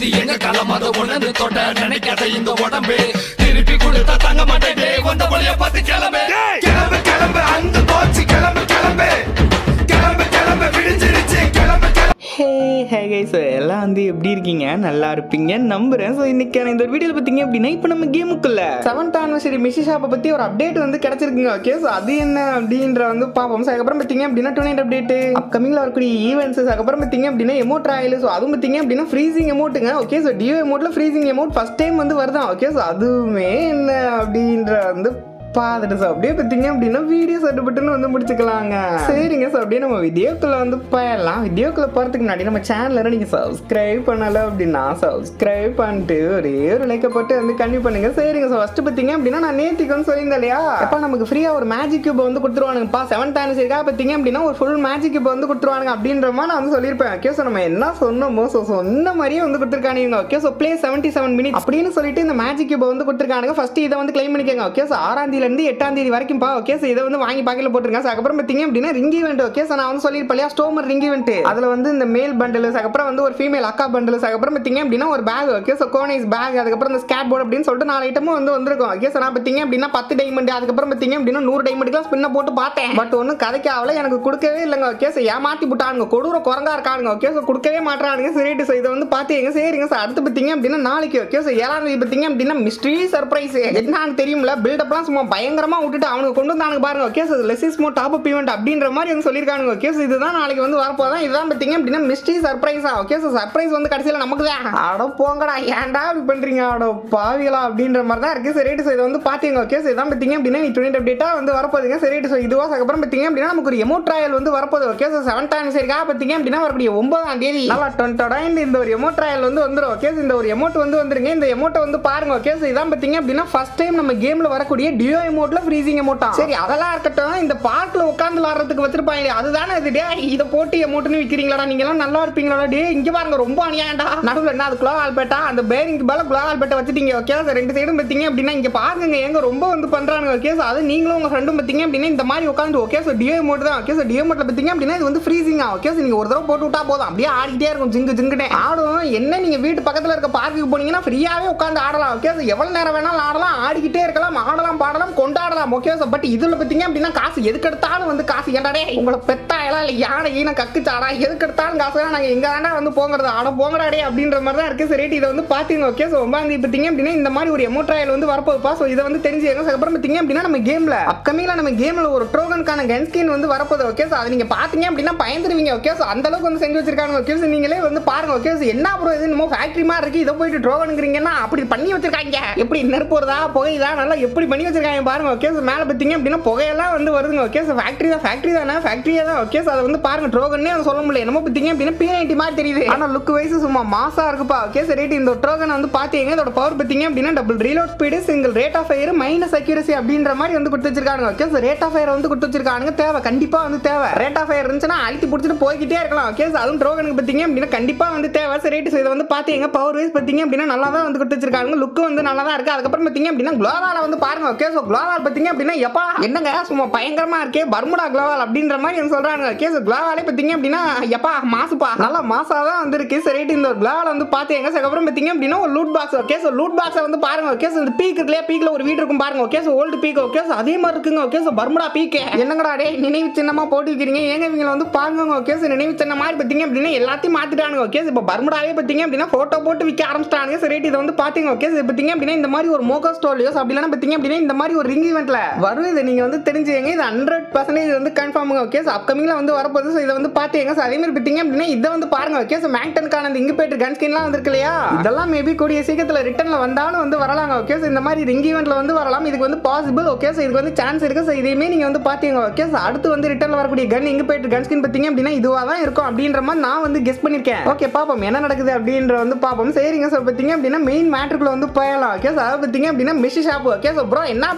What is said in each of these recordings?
இது எங்க காலம் அதை உணர்ந்து தொட்ட நினைக்காத இந்த உடம்பு திருப்பி கொடுத்தா தங்க மாட்டேன் வந்த வழிய பார்த்து கிளம்பு கிளம்பு கிளம்பு அந்த போச்சு கிளம்பு கிளம்பு கிளம்பு கிளம்பு விடிஞ்சிருச்சு கிளம்பு கிளம்பு ஹே ஹே கைஸ் எல்லாம் வந்து எப்படி இருக்கீங்க நல்லா இருப்பீங்க நம்புறேன் ஸோ இன்னைக்கான இந்த ஒரு வீடியோவில் பார்த்தீங்க அப்படின்னா இப்போ நம்ம கேமுக்குள்ள செவன்த் ஆனிவர்சரி மிஷி ஷாப்பை பற்றி ஒரு அப்டேட் வந்து கிடச்சிருக்குங்க ஓகே ஸோ அது என்ன அப்படின்ற வந்து பார்ப்போம் ஸோ அதுக்கப்புறம் பார்த்தீங்க அப்படின்னா டுவெண்ட் அப்டேட் அப்கமிங்கில் வரக்கூடிய ஈவெண்ட்ஸ் அதுக்கப்புறம் பார்த்தீங்க அப்படின்னா எமோட் ட்ராயல் ஸோ அதுவும் பார்த்தீங்க அப்படின்னா ஃப்ரீசிங் எமோட்டுங்க ஓகே ஸோ டியோ எமோட்டில் ஃப்ரீசிங் எமோட் ஃபஸ்ட் டைம் வந்து வருதான் ஓகே ஸோ அதுவுமே என்ன அப்படின்ற வந்து பார்த்துட்டு ஸோ அப்படியே பார்த்தீங்க அப்படின்னா வீடியோ சட்டுப்பட்டுன்னு வந்து முடிச்சுக்கலாங்க சரிங்க ஸோ அப்படியே நம்ம வீடியோக்குள்ள வந்து போயிடலாம் வீடியோக்குள்ள போகிறதுக்கு முன்னாடி நம்ம சேனலில் நீங்கள் சப்ஸ்கிரைப் பண்ணல அப்படின்னா சப்ஸ்கிரைப் பண்ணிட்டு ஒரே ஒரு லைக்கை போட்டு வந்து கன்வியூ பண்ணுங்க சரிங்க ஸோ ஃபஸ்ட்டு பார்த்தீங்க அப்படின்னா நான் நேத்திக்கு வந்து சொல்லியிருந்தேன் இல்லையா எப்போ நமக்கு ஃப்ரீயாக ஒரு மேஜிக் கியூப் வந்து கொடுத்துருவானுங்கப்பா செவன்த் ஆனிவர்சரிக்காக பார்த்தீங்க அப்படின்னா ஒரு ஃபுல் மேஜிக் கியூப் வந்து கொடுத்துருவானுங்க அப்படின்ற மாதிரி நான் வந்து சொல்லியிருப்பேன் ஓகே ஸோ நம்ம என்ன சொன்னோமோ ஸோ சொன்ன மாதிரியே வந்து கொடுத்துருக்கானுங்க okay so play seventy seven minutes அப்படின்னு சொல்லிட்டு இந்த மேஜிக் கியூப் வந்து கொடுத்துருக்கானுங்க ஃபர்ஸ்ட் இதை வந்து கிளைம் பண்ணிக்கோங்க ஓகே ஸோ ஆறாம் தேதியிலேருந்து எட்டாம் தேதி வரைக்கும் பா ஓகே ஸோ இதை வந்து வாங்கி பாக்கெட்ல போட்டுருங்க ஸோ அதுக்கப்புறம் பார்த்தீங்க அப்படின்னா ரிங் ஈவெண்ட் ஓகே ஸோ நான் வந்து சொல்லியிருப்பேன் இல்லையா ஸ்டோமர் ரிங் ஈவெண்ட் அதில் வந்து இந்த மேல் பண்டல்ஸ் அதுக்கப்புறம் வந்து ஒரு ஃபீமேல் அக்கா பண்டல்ஸ் அதுக்கப்புறம் பார்த்தீங்க அப்படின்னா ஒரு பேக் ஓகே ஸோ கோனைஸ் பேக் அதுக்கப்புறம் இந்த ஸ்கேட் போர்டு அப்படின்னு சொல்லிட்டு நாலு ஐட்டமும் வந்து வந்திருக்கும் ஓகே ஸோ நான் பார்த்தீங்க அப்படின்னா பத்து டைமண்ட் அதுக்கப்புறம் பார்த்தீங்க அப்படின்னா நூறு டைமண்டுக்குலாம் ஸ்பின்ன போட்டு பார்த்தேன் பட் ஒன்றும் கதைக்கு ஆகல எனக்கு கொடுக்கவே இல்லைங்க ஓகே ஸோ ஏமாத்தி விட்டானுங்க கொடூர குரங்கா இருக்கானுங்க ஓகே ஸோ கொடுக்கவே மாட்டானுங்க சரிட்டு ஸோ இதை வந்து பார்த்தீங்க சரிங்க சார் அடுத்து பார்த்தீங்க அப்படின்னா நாளைக்கு ஓகே ஸோ ஏழாம் தேதி பார்த்தீங்க அப்படின்னா மிஸ்ட்ரி சர்ப்ரைஸ் என்னன்னு தெரியும்ல பில்டப்லாம் சும்மா பயங்கரமா விட்டுட்டு அவனுக்கு கொண்டு வந்தானுங்க பாருங்க ஓகே ஸோ லெசிஸ் மோ டாப் அப் ஈவெண்ட் அப்படின்ற மாதிரி வந்து சொல்லியிருக்கானுங்க ஓகே ஸோ இதுதான் நாளைக்கு வந்து வரப்போதான் இதுதான் பார்த்தீங்க அப்படின்னா மிஸ்ட்ரி சர்ப்ரைஸா ஓகே ஸோ சர்ப்ரைஸ் வந்து கடைசியில் நமக்கு தான் அட போங்கடா ஏன்டா இப்படி பண்றீங்க அட பாவிகளா அப்படின்ற மாதிரி தான் இருக்கு சரிட்டு ஸோ இதை வந்து பார்த்தீங்க ஓகே ஸோ இதான் பார்த்தீங்க அப்படின்னா நீ டுவெண்ட்டி அப்டேட்டா வந்து வரப்போகுதுங்க சரிட்டு ஸோ இதுவா அதுக்கப்புறம் பார்த்தீங்க அப்படின்னா நமக்கு ஒரு எமோ ட்ரையல் வந்து வரப்போகுது ஓகே ஸோ செவன்த் ஆனிவர்சரிக்காக பார்த்தீங்க அப்படின்னா வரக்கூடிய ஒன்பதாம் தேதி நல்லா டொன்டோட இந்த ஒரு எமோ ட்ரையல் வந்து வந்துடும் ஓகே இந்த ஒரு எமௌண்ட் வந்து வந்துருங்க இந்த எமௌண்ட்டை வந்து பாருங்க ஓகே ஸோ இதான் பார்த்தீங்க அப்படின்னா ஃபர்ஸ்ட் டைம் நம்ம கேம்ல வரக்கூடிய டியோ எமௌண்ட்ல ஃப்ரீசிங் எமௌண்டா சரி அதெல்லாம் இருக்கட்டும் இந்த பார்க்ல உட்காந்து விளாடுறதுக்கு வச்சிருப்பாங்க அதுதானே இது டே இதை போட்டு எமௌண்ட்னு விற்கிறீங்களா நீங்க எல்லாம் நல்லா இருப்பீங்களா டே இங்க பாருங்க ரொம்ப அநியாயம்டா நடுவில் என்ன அது குளோ ஆல்பேட்டா அந்த பேரிங்க்கு மேல குளோ ஆல்பேட்டை வச்சுட்டீங்க ஓகே சார் ரெண்டு சைடும் பார்த்தீங்க அப்படின்னா இங்க பாருங்க எங்க ரொம்ப வந்து பண்றாங்க ஓகே சார் அது நீங்களும் உங்க ஃப்ரெண்டும் பார்த்தீங்க அப்படின்னா இந்த மாதிரி உட்காந்து ஓகே சார் டியோ எமௌண்ட் தான் ஓகே சார் டியோ எமௌண்ட்ல பார்த்தீங்க அப்படின்னா இது வந்து ஃப்ரீசிங்கா ஓகே சார் நீங்க ஒரு தடவை போட்டு விட்டா போதும் அப்படியே ஆடிக்கிட்டே இருக்கும் ஜிங்கு ஜிங்குனே ஆடும் என்ன நீங்க வீட்டு பக்கத்துல இருக்க பார்க்குக்கு போனீங்கன்னா ஃப்ரீயாவே உட்காந்து ஆடலாம் ஓகே சார் எவ்வளவு நேரம் வேணாலும் ஆடலாம் ஆடிக்கிட்டே இருக்கலாம் ஆடலாம் பாடலாம் கொண்டாடலாம் ஓகே சார் பட் இதுல பார்த்தீங்க அப்படின்னா காசு எதுக்கு எடுத்தாலும் வந்து காசு ஏன்டாடே உங்களை பெத்தாயெல்லாம் இல்லை யானை ஈன கக்குச்சாடா எதுக்கு எடுத்தாலும் காசு தான் நாங்கள் எங்க தாண்டா வந்து போங்கிறது ஆட போங்கடாடே அப்படின்ற மாதிரி தான் இருக்கு சரி இதை வந்து பார்த்தீங்க ஓகே ஸோ ஒன்பதாம் தேதி பார்த்தீங்க அப்படின்னா இந்த மாதிரி ஒரு எமோ ட்ரையல் வந்து வரப்போகுதுப்பா ஸோ இதை வந்து தெரிஞ்சுக்கணும் So, அப்புறம் பார்த்தீங்க அப்படின்னா நம்ம கேம்ல அப்கமிங்ல நம்ம கேம்ல ஒரு ட்ரோகனுக்கான கன் ஸ்கின் வந்து வரப்போகுது ஓகே ஸோ அதை நீங்க பார்த்தீங்க அப்படின்னா பயந்துருவீங்க ஓகே ஸோ அந்த அளவுக்கு வந்து செஞ்சு வச்சிருக்காங்க ஓகே ஸோ நீங்களே வந்து பாருங்க ஓகே ஸோ என்ன ப்ரோ இது என்னமோ ஃபேக்ட்ரி மாதிரி இருக்கு இதை போயிட்டு ட்ரோகனுங்கிறீங்கன்னா அப்படி பண்ணி வச்சிருக்காங்க எப்படி நெருப்பு வருதா புகையுதா நல்லா எப்படி பண்ணி வச்சிருக்காங்க பாருங்க ஓகே ஸோ மேலே பார்த்தீங்க அப்படின்னா புகையெல்லாம் வந்து வருதுங்க ஓகே ஸோ ஃபேக்ட்ரி தான் ஃபேக்ட்ரி தானே ஃபேக்ட்ரியே தான் ஓகே ஸோ அதை வந்து பாருங்க ட்ரோகன்னே அதை சொல்ல முடியல என்னமோ பார்த்தீங்க அப்படின்னா பி நைன்டி மாதிரி தெரியுது ஆனால் லுக் வைஸ் சும்மா மாசா இருக்குப்பா ஓகே சரி இந்த ட்ரோகன் வந்து பார்த்தீங்க இதோட பவர் பார்த்தீங்க அப்படின்னா double reload speed single rate of fire minus accuracy அப்படின்ற மாதிரி வந்து கொடுத்து வச்சிருக்காங்க okay so rate of fire வந்து கொடுத்து வச்சிருக்காங்க தேவை கண்டிப்பாக வந்து தேவை ரேட் ஆஃப் ஃபயர் இருந்துச்சுன்னா அழுத்தி பிடிச்சிட்டு போய்கிட்டே இருக்கலாம் ஓகே ஸோ அதுவும் ட்ரோகனுக்கு பார்த்தீங்க அப்படின்னா கண்டிப்பாக வந்து தேவை சரி ரேட் இதை வந்து பார்த்தீங்க பவர் வைஸ் பார்த்தீங்க அப்படின்னா நல்லா தான் வந்து கொடுத்து வச்சிருக்காங்க லுக் வந்து நல்லா தான் இருக்கு அதுக்கப்புறம் பார்த்தீங்க அப்படின்னா குளோவால வந்து பாருங்க ஓகே ஸோ குளோவால் பார்த்தீங்க அப்படின்னா எப்பா என்னங்க சும்மா பயங்கரமா இருக்கே பர்முடா குளோவால் அப்படின்ற மாதிரி வந்து சொல்றாங்க ஓகே ஸோ குளோவாலே பார்த்தீங்க அப்படின்னா எப்பா மாசுப்பா நல்லா மாசா தான் வந்திருக்கு சரி ரைட் இந்த ஒரு குளோவால் வந்து பார்த்தீங்க அதுக்கப்புறம் பார்த்தீங்க அப்படின்னா ஒரு loot box okay so loot பாக்ஸை வந்து பாருங்க ஓகே ஸோ இந்த பீக் இருக்குல்லையா பீக்ல ஒரு வீடு இருக்கும் பாருங்க okay so old peak okay so அதே மாதிரி இருக்குங்க ஓகே ஸோ பர்முடா பீக் என்னங்கடா டே நினைவு சின்னமா போட்டு வைக்கிறீங்க ஏங்க இவங்க வந்து பாருங்க ஓகே ஸோ நினைவு சின்ன மாதிரி பார்த்தீங்க அப்படின்னா எல்லாத்தையும் மாத்திட்டானுங்க ஓகே இப்போ பர்முடாவே பார்த்தீங்க அப்படின்னா போட்டோ போட்டு விற்க ஆரம்பிச்சிட்டானுங்க சரி ரைட் இதை வந்து பார்த்தீங்க ஓகே ஸோ பார்த்தீங்க அப்படின்னா இந்த மாதிரி ஒரு மோகோ ஸ்டோலியோஸ் அப்படி இல்லைன்னா பார்த்தீங்க அப்படின்னா இந்த மாதிரி ஒரு ரிங் ஈவெண்ட்ல வரும் இதை நீங்க வந்து தெரிஞ்சுங்க இது ஹண்ட்ரட் பர்சன்டேஜ் வந்து கன்ஃபார்முங்க ஓகே ஸோ அப்கமிங்ல வந்து வரப்போகுது ஸோ இதை வந்து பார்த்தீங்க ஸோ அதே மாதிரி பார்த்தீங்க அப்படின்னா இதை வந்து பாருங்க ஓகே ஸோ மேக்டனுக்கான அந்த இங்குபேட்டர் கன் ஸ்கின்லாம் வந்திருக்கு இல்லையா இதெல்லாம் மேபி கூடிய சீக்கிரத்தில் ரிட்டர்ன்ல வந்தாலும் வந்து வரலாங்க ஓகே ஸோ இந்த மாதிரி ரிங் ஈவெண்ட்ல வந்து வரலாம் இதுக்கு வந்து பாசிபிள் ஓகே ஸோ இதுக்கு வந்து சான்ஸ் இருக்கு ஸோ இதையுமே நீங்க வந்து பார்த்தீங்க ஓகே ஸோ அடுத்து வந்து ரிட்டர்ன்ல வரக்கூடிய கன் இங்குபேட்டர் கன் ஸ்கின் பார்த்தீங்க அப்படின்னா இதுவாக தான் இருக்கும் அப்படின்ற மாதிரி நான் வந்து கெஸ் பண்ணிருக்கேன் ஓகே பாப்போம் என்ன நடக்குது அப்படின்ற வந்து பாப்போம் சரிங்க சார் பார்த்தீங்க அப்படின்னா மெயின் மேட்ருக்குள்ள வந்து போயலாம் ஓகே சார் அதை பார்த்தீங்க அப்படின்னா மிஷி ஷாப் ஓகே ஸோ ப்ரோ என்ன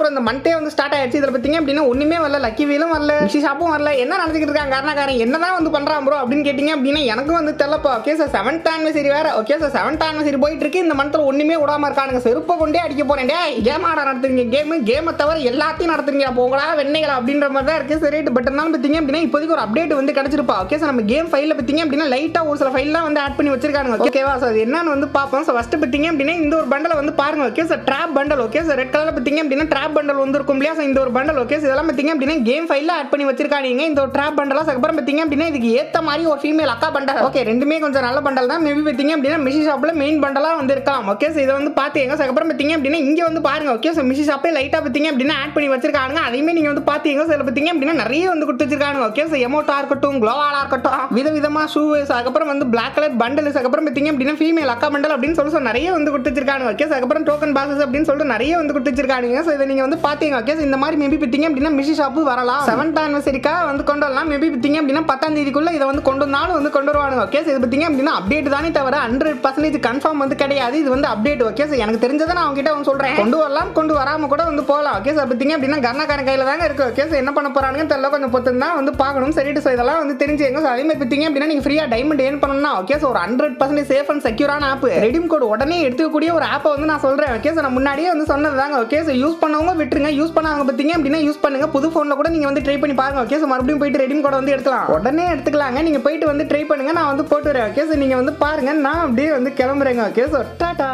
அதுக்கப்புறம் இந்த மண்டே வந்து ஸ்டார்ட் ஆயிடுச்சு இதில் பார்த்தீங்க அப்படின்னா ஒன்றுமே வரல லக்கி வீலும் வரல மிஷி ஷாப்பும் வரல என்ன நடந்துக்கிட்டு இருக்காங்க காரணக்காரன் என்னதான் வந்து பண்ணுறான் ப்ரோ அப்படின்னு கேட்டிங்க அப்படின்னா எனக்கும் வந்து தெரியலப்பா ஓகே சார் செவன்த் ஆனிவர்சரி வேற ஓகே சார் செவன்த் ஆனிவர்சரி போயிட்டு இருக்கு இந்த மந்த்தில் ஒன்றுமே விடாம இருக்கானுங்க செருப்பை கொண்டே அடிக்க போறேன் டே கேம் ஆட நடத்துறீங்க கேமு கேமை தவிர எல்லாத்தையும் நடத்துறீங்க போங்களா வெண்ணைகளா அப்படின்ற மாதிரி தான் இருக்கு சரி பட் இருந்தாலும் பார்த்தீங்க அப்படின்னா இப்போதைக்கு ஒரு அப்டேட் வந்து கிடைச்சிருப்பா ஓகே சார் நம்ம கேம் ஃபைலில் பார்த்தீங்க அப்படின்னா லைட்டாக ஒரு சில ஃபைல்லாம் வந்து ஆட் பண்ணி வச்சிருக்காங்க ஓகேவா சார் அது என்னன்னு வந்து பார்ப்போம் ஸோ ஃபஸ்ட்டு பார்த்தீங்க அப்படின்னா இந்த ஒரு பண்டலை வந்து பாருங்க okay sir drop bundle okay sir red கலரில் பார்த்தீங்க அப்படின்னா ட்ராப் பண்டல் வந்து இருக்கும் இல்லையா so இந்த ஒரு பண்டல் ஓகே சார் இதெல்லாம் பார்த்தீங்க அப்படின்னா கேம் ஃபைலில் ஆட் பண்ணி வச்சிருக்காங்க இந்த ஒரு ட்ராப் பண்டலாக அதுக்கப்புறம் பார்த்தீங்க அப்படின்னா இதுக்கு ஏற்ற மாதிரி ஒரு ஃபீமேல் அக்கா பண்டல் ஓகே ரெண்டுமே கொஞ்சம் நல்ல பண்டல் தான் மேபி பார்த்தீங்க அப்படின்னா மிஷி ஷாப்பில் மெயின் பண்டலாக வந்து இருக்கலாம் ஓகே சார் இதை வந்து பார்த்தீங்க அதுக்கப்புறம் பார்த்தீங்க அப்படின்னா இங்கே வந்து பாருங்க ஓகே சார் மிஷி ஷாப்பே லைட்டாக பார்த்தீங்க அப்படின்னா ஆட் பண்ணி வச்சிருக்காங்க அதையுமே நீங்கள் வந்து பார்த்தீங்க சார் பார்த்தீங்க அப்படின்னா நிறைய வந்து கொடுத்து வச்சிருக்காங்க ஓகே சார் எமோட்டா இருக்கட்டும் க்ளோவாலாக இருக்கட்டும் வித விதமாக ஷூ அதுக்கப்புறம் வந்து பிளாக் கலர் பண்டல் அதுக்கப்புறம் பார்த்தீங்க அப்படின்னா ஃபீமேல் அக்கா பண்டல் அப்படின்னு சொல்லி so நிறைய வந்து கொடுத்து வச்சிருக்காங்க ஓகே சார் அதுக்கப்புறம் டோக்கன் பாசஸ் அப்படின்னு சொல்லிட்டு நிறைய வந்து கொடுத்து வச்சிருக்காங்க ஸோ இதை நீங்கள் வந்து பார்த்தீங்க ஓகே இந்த மாதிரி மேபி பார்த்தீங்க அப்படின்னா மிஷி ஷாப்பு வரலாம் செவன்த் ஆனிவர்சரிக்காக வந்து கொண்டு வரலாம் மேபி பார்த்தீங்க அப்படின்னா பத்தாம் தேதிக்குள்ள இதை வந்து கொண்டு வந்தாலும் வந்து கொண்டு வருவானுங்க ஓகே இது பார்த்தீங்க அப்படின்னா அப்டேட் தானே தவிர ஹண்ட்ரட் பர்சன்டேஜ் கன்ஃபார்ம் வந்து கிடையாது இது வந்து அப்டேட் ஓகே சார் எனக்கு தெரிஞ்சதை நான் அவங்ககிட்ட வந்து சொல்றேன் கொண்டு வரலாம் கொண்டு வராம கூட வந்து போகலாம் ஓகே சார் பார்த்தீங்க அப்படின்னா கர்ணக்காரன் கையில தாங்க இருக்கு ஓகே சார் என்ன பண்ண போறானுங்க தெரியல கொஞ்சம் பொத்து தான் வந்து பார்க்கணும் சரிட்டு ஸோ இதெல்லாம் வந்து தெரிஞ்சுங்க ஸோ அதே மாதிரி பார்த்தீங்க அப்படின்னா நீங்க ஃப்ரீயா டைமண்ட் ஏன் பண்ணணும்னா ஓகே சார் ஒரு ஹண்ட்ரட் பர்சன்டேஜ் சேஃப் அண்ட் செக்யூரான ஆப் ரெடிம் கோட் உடனே எடுத்துக்கக்கூடிய ஒரு ஆப்பை வந்து நான் சொல்றேன் ஓகே சார் நான் முன்னாடியே வந்து சொன்னது தாங்க ஓகே சார் யூஸ் பண்ணவங்க விட்டுருங்க யூஸ் பண்ணாங்க பார்த்தீங்க அப்படின்னா யூஸ் பண்ணுங்க புது ஃபோனில் கூட நீங்க வந்து ட்ரை பண்ணி பாருங்க ஓகே சார் மறுபடியும் போயிட்டு ரெடிம் கோட் வந்து எடுக்கலாம் உடனே எடுத்துக்கலாங்க நீங்க போயிட்டு வந்து ட்ரை பண்ணுங்க நான் வந்து போட்டு வரேன் ஓகே சார் நீங்க வந்து பாருங்க நான் அப்படியே வந்து கிளம்புறேங்க okay sir tata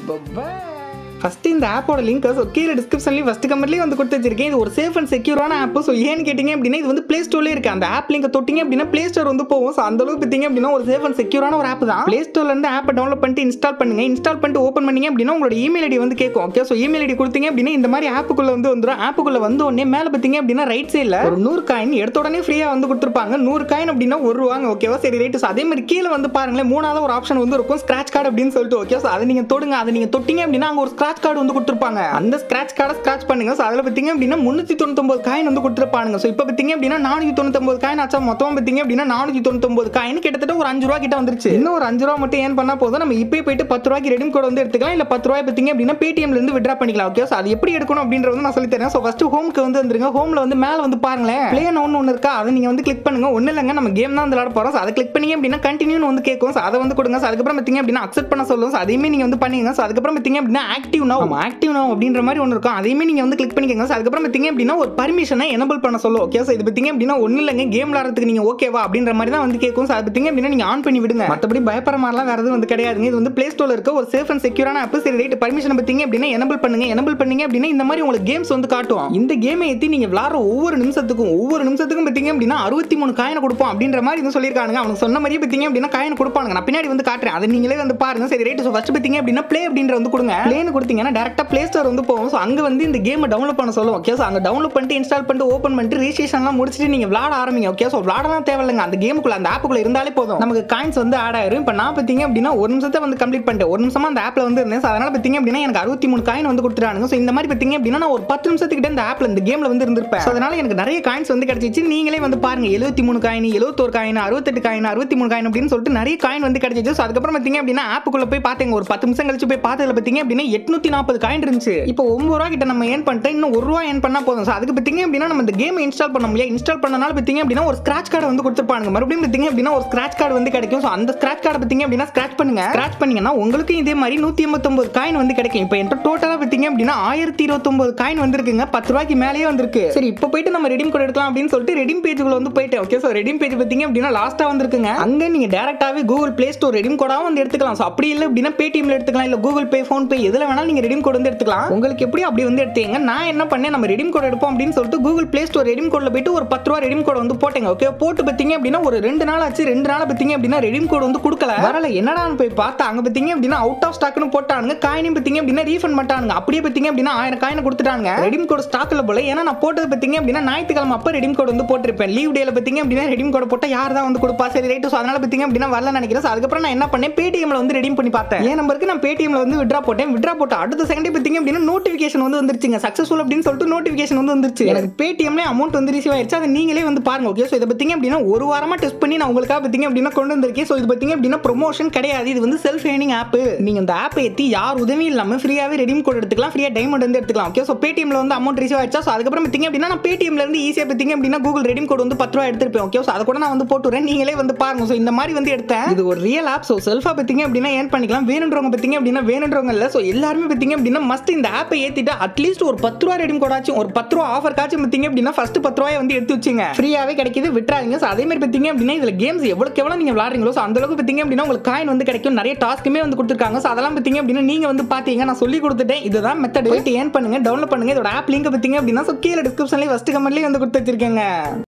bye first இந்த ஆப்போட லிங்க் ஸோ கீழே டிஸ்கிரிப்ஷன்லேயும் ஃபஸ்ட் கமெண்ட்லேயும் வந்து கொடுத்து வச்சிருக்கேன் இது ஒரு சேஃப் அண்ட் செக்யூரான ஆப் ஸோ ஏன்னு கேட்டிங்க அப்படின்னா இது வந்து ப்ளே ஸ்டோர்லேயே இருக்குது அந்த ஆப் லிங்க் தொட்டிங்க அப்படின்னா ப்ளே ஸ்டோர் வந்து போகும் ஸோ அந்த அளவுக்கு பார்த்தீங்க அப்படின்னா ஒரு சேஃப் அண்ட் செக்யூரான ஒரு ஆப் தான் ப்ளே ஸ்டோர்லேருந்து ஆப்பை டவுன்லோட் பண்ணிட்டு இன்ஸ்டால் பண்ணுங்க இன்ஸ்டால் பண்ணிட்டு ஓப்பன் பண்ணீங்க அப்படின்னா உங்களோட இமெயில் ஐடி வந்து கேட்கும் ஓகே ஸோ இமெயில் ஐடி கொடுத்தீங்க அப்படின்னா இந்த மாதிரி ஆப்புக்குள்ளே வந்து வந்துடும் ஆப்புக்குள்ளே வந்த உடனே மேலே பார்த்தீங்க அப்படின்னா ரைட் சைடில் ஒரு நூறு காயின் எடுத்த உடனே ஃப்ரீயாக வந்து கொடுத்துருப்பாங்க நூறு காயின் அப்படின்னா ஒரு ரூபாங்க ஓகேவா சரி ரைட்டு ஸோ அதே மாதிரி கீழே வந்து பாருங்களேன் மூணாவது ஒரு ஆப்ஷன் வந்து இருக்கும் ஸ்க்ராட்ச் கார்டு அப்படின்னு சொல்லிட்டு ஓகே ஸோ அதை நீங்கள் தொடுங்க அதை நீங்கள் தொட்டிங்க அப்படின்னா அங்கே ஒரு ஸ்க்ராட்ச் கார்டு வந்து கொடுத்துருப்பாங்க அந்த ஸ்க்ராட்ச் கார்டை ஸ்க்ராட்ச் பண்ணுங்க ஸோ அதில் பார்த்தீங்க அப்படின்னா முந்நூற்றி தொண்ணூத்தொம்பது காயின் வந்து கொடுத்துருப்பாங்க ஸோ இப்போ பார்த்தீங்க அப்படின்னா நானூற்றி தொண்ணூத்தொம்பது காயின் ஆச்சா மொத்தம் பார்த்தீங்க அப்படின்னா நானூற்றி தொண்ணூத்தொம்பது காயின் கிட்டத்தட்ட ஒரு அஞ்சு ரூபா கிட்ட வந்துருச்சு இன்னும் ஒரு அஞ்சு ரூபா மட்டும் ஏன் பண்ணா போதும் நம்ம இப்போ போயிட்டு பத்து ரூபாய்க்கு ரெடிம் கோட் வந்து எடுத்துக்கலாம் இல்லை பத்து ரூபாய் பார்த்தீங்க அப்படின்னா பேடிஎம்ல இருந்து விட்ரா பண்ணிக்கலாம் ஓகே ஸோ அது எப்படி எடுக்கணும் அப்படின்றது வந்து நான் சொல்லி தரேன் ஸோ ஃபர்ஸ்ட் ஹோம்க்கு வந்து வந்துருங்க ஹோம்ல வந்து மேலே வந்து பாருங்களேன் பிளே ஒன்று ஒன்று இருக்கா அதை நீங்கள் வந்து கிளிக் பண்ணுங்க ஒன்றும் இல்லைங்க நம்ம கேம் தான் வந்து விளாட போகிறோம் ஸோ அதை கிளிக் பண்ணீங்க அப்படின்னா கண்டினியூன்னு வந்து கேட்கும் ஸோ அதை வந்து கொடுங்க ஸோ அதுக்கப்புறம் பார்த்தீங்க அப்படின்னா அக்செப்ட் பண்ண சொல்லும் ஸோ அதையுமே நீங்கள் வந்து பண்ணுங்க ஸோ அதுக்கப்புறம் பார்த்தீங்க அப்படின்னா ஆக்டிவ் நோ ஆக்டிவ் நோ அப்படின்ற மாதிரி ஒன்று இருக்கும் அதையுமே நீங்கள் வந்து கிளிக் பண்ணிக்கோங்க ஸோ அதுக்கப்புறம் பார்த்தீங்க அப்படின்னா ஒரு பர்மிஷனை எனபிள் பண்ண சொல்லும் ஓகே ஸோ இது பார்த்தீங்க அப்படின்னா ஒன்றும் இல்லைங்க கேம் விளாட்றதுக்கு நீங்கள் ஓகேவா அப்படின்ற மாதிரி தான் வந்து கேட்கும் ஸோ அது பார்த்தீங்க அப்படின்னா நீங்கள் ஆன் பண்ணி விடுங்க மற்றபடி பயப்படுற மாதிரிலாம் வேறு எதுவும் வந்து கிடையாதுங்க இது வந்து ப்ளே ஸ்டோரில் இருக்க ஒரு சேஃப் அண்ட் செக்யூரான ஆப் சரி ரைட் பர்மிஷன் பார்த்தீங்க அப்படின்னா எனபிள் பண்ணுங்க எனபிள் பண்ணீங்க அப்படின்னா இந்த மாதிரி உங்களுக்கு கேம்ஸ் வந்து காட்டும் இந்த கேமை ஏற்றி நீங்கள் விளாட்ற ஒவ்வொரு நிமிஷத்துக்கும் ஒவ்வொரு நிமிஷத்துக்கும் பார்த்தீங்க அப்படின்னா அறுபத்தி மூணு காயினை கொடுப்போம் அப்படின்ற மாதிரி வந்து சொல்லியிருக்காங்க அவங்க சொன்ன மாதிரியே பார்த்தீங்க அப்படின்னா காயின் கொடுப்பாங்க நான் பின்னாடி வந்து காட்டுறேன் அதை நீங்களே வந்து பாருங்க சரி ரைட் ஸோ ஃபஸ்ட் பார்த்தீங்க அப்படின்னா ப்ளே அப்படின்ற வந்து கொடுங்க ப்ளேன்னு கொடுத்தீங்கன்னா டேரக்டாக ப்ளே ஸ்டோர் வந்து போகும் ஸோ அங்கே வந்து இந்த கேமை டவுன்லோட் பண்ண சொல்லும் ஓகே ஸோ அங்கே டவுன்லோட் பண்ணிட்டு இன்ஸ்டால் பண்ணிட்டு ஓப்பன் பண்ணிட்டு ரிஜிஸ்ட்ரேஷன்லாம் முடிச்சுட்டு நீங்கள் விளாட ஆரம்பிங்க ஓகே ஸோ விளாடலாம் தேவையில்லைங்க அந்த கேமுக்குள்ள அந்த ஆப்புக்குள்ள இருந்தாலே போதும் நமக்கு காயின்ஸ் வந்து ஆட் ஆயிரும் இப்போ நான் பார்த்தீங்க அப்படின்னா ஒரு நிமிஷத்தை வந்து கம்ப்ளீட் பண்ணிட்டேன் ஒரு நிமிஷமா அந்த ஆப்பில் வந்து இருந்தேன் ஸோ அதனால பார்த்தீங்க அப்படின்னா எனக்கு அறுபத்தி மூணு காயின் வந்து கொடுத்துட்டானுங்க ஸோ இந்த மாதிரி பார்த்தீங்க அப்படின்னா நான் ஒரு பத்து நிமிஷத்துக்கிட்ட இந்த ஆப்பில் இந்த கேமில் வந்து இருந்திருப்பேன் ஸோ அதனால எனக்கு நிறைய காயின்ஸ் வந்து கிடைச்சிச்சு நீங்களே வந்து பாருங்க எழுபத்தி மூணு காயின் எழுபத்தோரு காயின் அறுபத்தெட்டு காயின் அறுபத்தி மூணு காயின் அப்படின்னு சொல்லிட்டு நிறைய காயின் வந்து கிடைச்சிச்சு ஸோ அதுக்கப்புறம் பார்த்தீங்க அப்படின்னா ஆப்புக்குள்ள போய் பார்த்தீங்க ஒரு பத்து நிமிஷம் கழிச்சு போய் பார்த்ததுல பார்த்தீங்க அப்படின்னா எட்நூத்தி நாற்பது காயின் இருந்துச்சு இப்போ ஒன்பது ரூபா கிட்ட நம்ம ஏன் பண்ணிட்டேன் இன்னும் ஒரு ரூபா ஏன் பண்ணா போதும் ஸோ அதுக்கு பார்த்தீங்க அப்படின்னா நம்ம இந்த கேம் இன்ஸ்டால் பண்ண முடியாது இன்ஸ்டால் பண்ணனால பார்த்தீங்க அப்படின்னா ஒரு ஸ்கிராச் கார்டு வந்து கொடுத்துருப்பாங்க மறுபடியும் பார்த்தீங்க அப்படின்னா ஒரு ஸ்கிராச் கார்டு வந்து கிடைக்கும் ஸோ அந்த ஸ்கிராச் கார்டு பார்த்தீங்க அப்படின்னா ஸ்கிராச் பண்ணுங்க ஸ்கிராச் பண்ணீங்கன்னா உங்களுக்கும் இதே மாதிரி நூற்றி எண்பத்தொம்பது காயின் வந்து கிடைக்கும் இப்போ என்கிட்ட டோட்டலாக பார்த்தீங்க அப்படின்னா ஆயிரத்தி இருபத்தொம்பது காயின் வந்திருக்குங்க பத்து ரூபாய்க்கு மேலேயே வந்திருக்கு சரி இப்போ போயிட்டு நம்ம ரெடிம் கோட் எடுக்கலாம் அப்படின்னு சொல்லிட்டு ரெடிம் பேஜுக்குள்ள வந்து போயிட்டேன் ஓகே ஸோ ரெடிம் பேஜ் பார்த்தீங்க அப்படின்னா லாஸ்ட்டாக வந்திருக்குங்க அங்கே நீங்கள் டேரக்டாகவே கூகுள் ப்ளே ஸ்டோர் ரெடிம் கோடாகவும் வந்து எடுத்துக்கலாம் ஸோ அப்படி இல்லை அப்படின்னா பேடிஎம்ல எடுத்துக்கலாம் இல்லை கூகுள் பே ஃபோன் பே எதில் வேணாலும் நீங்கள் ரெடிம் கோட் வந்து எடுத்துக்கலாம் உங்களுக்கு எப்படி அப்படி வந்து எடுத்தீங்க நான் என்ன பண்ணேன் நம்ம ரெடிம் கோட் எடுப்போம் அப்படின்னு சொல்லிட்டு கூகுள் ப்ளே ஸ்டோர் ரெடிம் கோட்ல போயிட்டு ஒரு பத்து ரூபா ரெடிம் கோட் வந்து போட்டேங்க ஓகே போட்டு பார்த்தீங்க அப்படின்னா ஒரு ரெண்டு நாள் ஆச்சு ரெண்டு நாள் பார்த்தீங்க அப்படின்னா ரெடிம் கோட் வந்து கொடுக்கல வரல என்னடான்னு போய் பார்த்தா அங்கே பார்த்தீங்க அப்படின்னா அவுட் ஆஃப் ஸ்டாக்னு போட்டானுங்க காயினும் பார்த்தீங்க அப்படின்னா ரீஃபண்ட் பண்ணிட்டானுங்க அப்படியே பார்த்தீங்க அப்படின்னா ஆயிரம் காயினை கொடுத்துட்டாங்க ரெடிம் கோட் ஸ்டாக்ல போல ஏன்னா நான் போட்டது பார்த்தீங்க அப்படின்னா ஞாயிற்றுக்கிழமை அப்போ ரெடிம் கோட் வந்து போட்டிருப்பேன் லீவ் டேல பார்த்தீங்க அப்படின்னா ரெடிம் கோட் போட்டால் யார் தான் வந்து கொடுப்பா சரி ரைட்டு ஸோ அதனால பார்த்தீங்க அப்படின்னா வரல நினைக்கிறேன் So அதுக்கப்புறம் நான் என்ன பண்ணேன் பேடிஎம்ல வந்து ரெடிம் பண்ணி பார்த்தேன் என் நம்பருக்கு நான் பேடிஎம்ல வந்து விட்ரா போட்டேன் விட்ரா போட்ட போட்டு அடுத்த செகண்டே பார்த்தீங்க அப்படின்னா நோட்டிஃபிகேஷன் வந்து வந்துருச்சுங்க சக்ஸஸ்ஃபுல் அப்படின்னு சொல்லிட்டு நோட்டிஃபிகேஷன் வந்து வந்துருச்சு எனக்கு பேடிஎம்ல அமௌண்ட் வந்து ரிசீவ் ஆயிடுச்சு அதை நீங்களே வந்து பாருங்க ஓகே ஸோ இதை பார்த்தீங்க அப்படின்னா ஒரு வாரமா டெஸ்ட் பண்ணி நான் உங்களுக்காக பார்த்தீங்க அப்படின்னா கொண்டு வந்திருக்கேன் ஸோ இது பார்த்தீங்க அப்படின்னா ப்ரொமோஷன் கிடையாது இது வந்து செல்ஃப் ஏர்னிங் ஆப் நீங்க இந்த ஆப்பை ஏற்றி யார் உதவியும் இல்லாமல் ஃப்ரீயாவே ரெடீம் கோட் எடுத்துக்கலாம் ஃப்ரீயா டைமண்ட் வந்து எடுத்துக்கலாம் ஓகே ஸோ பேடிஎம்ல வந்து அமௌண்ட் ரிசீவ் ஆயிடுச்சா ஸோ அதுக்கப்புறம் பார்த்தீங்க அப்படின்னா நான் பேடிஎம்ல இருந்து ஈஸியாக பார்த்தீங்க அப்படின்னா கூகுள் ரெடீம் கோட் வந்து பத்து ரூபா எடுத்திருப்பேன் ஓகே ஸோ அதை கூட நான் வந்து போட்டுறேன் நீங்களே வந்து பாருங்க ஸோ இந்த மாதிரி வந்து எடுத்தேன் இது ஒரு ரியல் ஆப் ஸோ செல்ஃபா பார்த்தீங்க அப்படின்னா ஏன் பண்ணிக்கலாம் வேணுன்றவங்க பார்த்தீங்க அப்படின்னா வேணுன்றவங்க இல்லை ஸோ எல்லாருமே பார்த்தீங்க அப்படின்னா மஸ்ட் இந்த ஆப்பை ஏற்றிட்டு அட்லீஸ்ட் ஒரு பத்து ரூபா ரெடீம் கோடாச்சும் ஒரு பத்து ரூபா ஆஃபர் காச்சும் பார்த்தீங்க அப்படின்னா ஃபர்ஸ்ட் பத்து ரூபாய் வந்து எடுத்து வச்சுங்க ஃப்ரீயாவே கிடைக்குது விட்டுறாதீங்க ஸோ அதே மாதிரி பார்த்தீங்க அப்படின்னா இதில் கேம்ஸ் எவ்வளோக்கு எவ்வளோ நீங்கள் விளாடுறீங்களோ ஸோ அந்த அளவுக்கு பார்த்தீங்க அப்படின்னா உங்களுக்கு காயின் வந்து கிடைக்கும் நிறைய டாஸ்க்குமே வந்து கொடுத்துருக்காங்க ஸோ அதெல்லாம் பார்த்தீங்க அப்படின்னா நீங்கள் வந்து பார்த்தீங்க நான் சொல்லி கொடுத்துட்டேன் இதுதான் மெத்தட் போயிட்டு ஏன் பண்ணுங்க டவுன்லோட் பண்ணுங்க இதோட ஆப் லிங்க் பார்த்தீங்க அப்படின்னா ஸோ கீழே டிஸ்கிரிப்ஷன்லேயே ஃபஸ்ட் கமெண்ட்லேயே வந்து கொடுத்து வச்சிருக்கேங்க